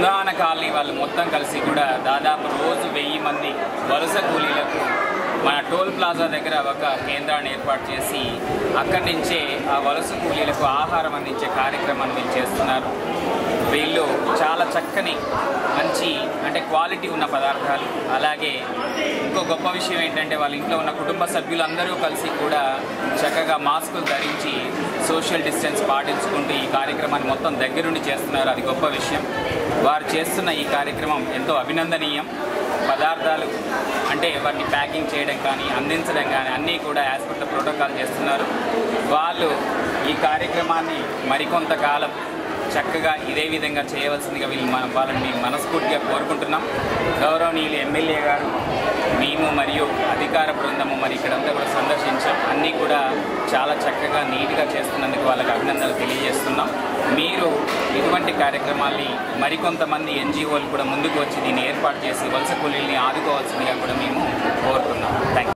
Brindavana colony వాళ్ళు మొత్తం కలిసి కూడా దాదాపు రోజు వెయ్యి మంది వలస కూలీలకు మన టోల్ ప్లాజా దగ్గర ఒక కేంద్రాన్ని ఏర్పాటు చేసి అక్కడి నుంచే ఆ వలస కూలీలకు ఆహారం అందించే కార్యక్రమాన్ని వీళ్ళు చేస్తున్నారు వీళ్ళు చాలా చక్కని మంచి అంటే క్వాలిటీ ఉన్న పదార్థాలు అలాగే ఇంకో గొప్ప విషయం ఏంటంటే వాళ్ళ ఇంట్లో ఉన్న కుటుంబ సభ్యులందరూ కలిసి కూడా చక్కగా మాస్కులు ధరించి సోషల్ డిస్టెన్స్ పాటించుకుంటూ ఈ కార్యక్రమాన్ని మొత్తం దగ్గరుండి చేస్తున్నారు అది గొప్ప విషయం వారు చేస్తున్న ఈ కార్యక్రమం ఎంతో అభినందనీయం పదార్థాలు అంటే వాటిని ప్యాకింగ్ చేయడం కానీ అందించడం కానీ అన్నీ కూడా యాజ్ పర్ ద ప్రోటోకాల్ చేస్తున్నారు వాళ్ళు ఈ కార్యక్రమాన్ని మరికొంతకాలం చక్కగా ఇదే విధంగా చేయవలసిందిగా వీళ్ళు మన వాళ్ళని మేము మనస్ఫూర్తిగా కోరుకుంటున్నాం గౌరవనీయులు ఎమ్మెల్యే గారు మేము మరియు అధికార బృందము మరి ఇక్కడంతా కూడా సందర్శించాం అన్నీ కూడా చాలా చక్కగా నీట్గా చేస్తున్నందుకు వాళ్ళకి అభినందనలు తెలియజేస్తున్నాం మీరు ఇటువంటి కార్యక్రమాల్ని మరికొంతమంది ఎన్జిఓలు కూడా ముందుకు వచ్చి దీన్ని ఏర్పాటు చేసి వలస కూలీల్ని ఆదుకోవాల్సిందిగా కూడా మేము కోరుతున్నాం థ్యాంక్